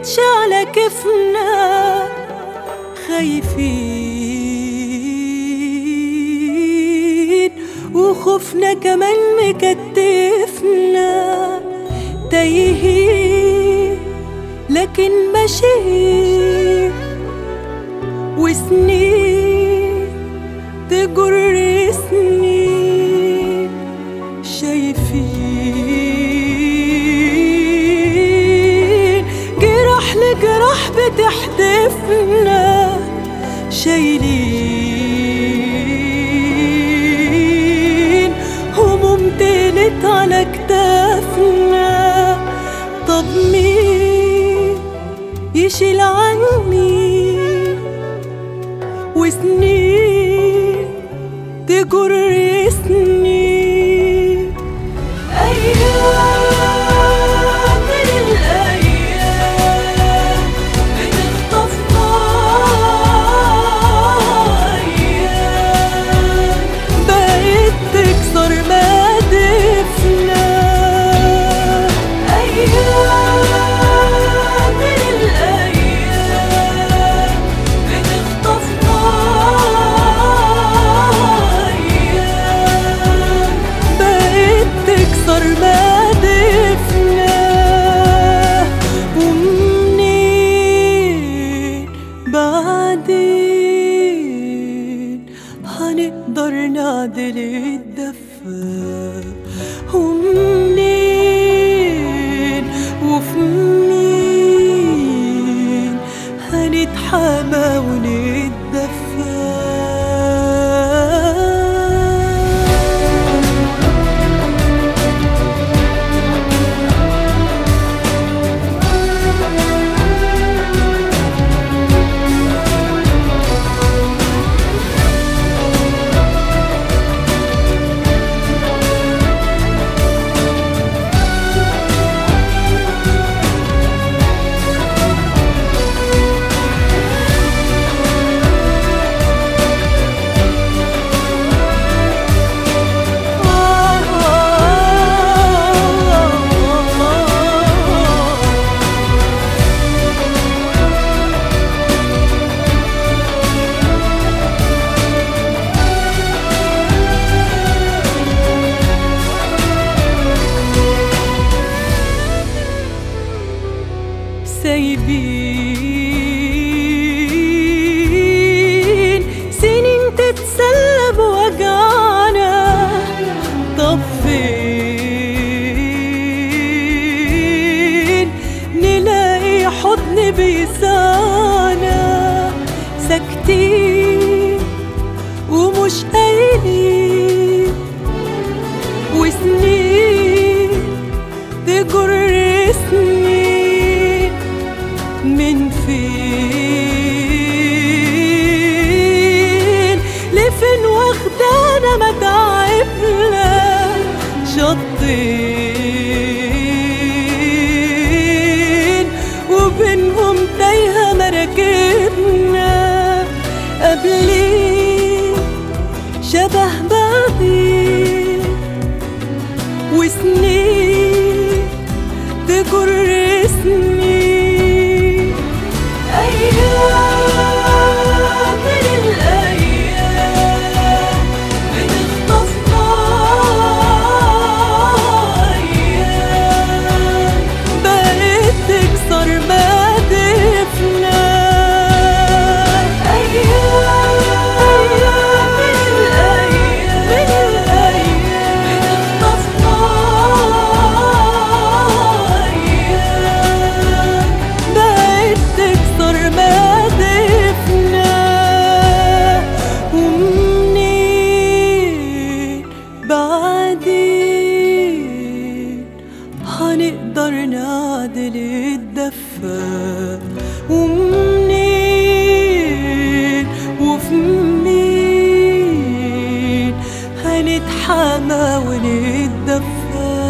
بقتش على كيفنا خايفين وخوفنا كمان مكتفنا تايهين لكن ماشيين وسنين تجر سنين شايفين جراح لجراح بتحدفنا شايلين هموم تقلت على كتافنا طب مين يشيل عني وسنين تجر سنين أيام من الأيام بتخطفنا أيام بقت تكسر مدفنا أيام من الأيام بتخطفنا أيام بقت تكسر مدفنا ومنين بعدين هنقدر نعدل الدفة ومنين وفي مين هنتحامى ونتدفى سايبين سنين تتسلى بوجعنا طب فين نلاقي حضن بيسانا ساكتين ومش قايلين وسنين تجر سنين من فين لفين واخدانا متاعبنا شطين وبينهم تايهة مراكبنا قبلين شبه بعضين وسنين تجر سنين أيام من الأيام بتخطفنا أيام بقت تكسر مدفنا أيام من الأيام بتخطفنا أيام بقت تكسر مدفنا ومنين بعدين هنقدر نعدل الدفة ومنين وفي مين هنتحامى ونتدفى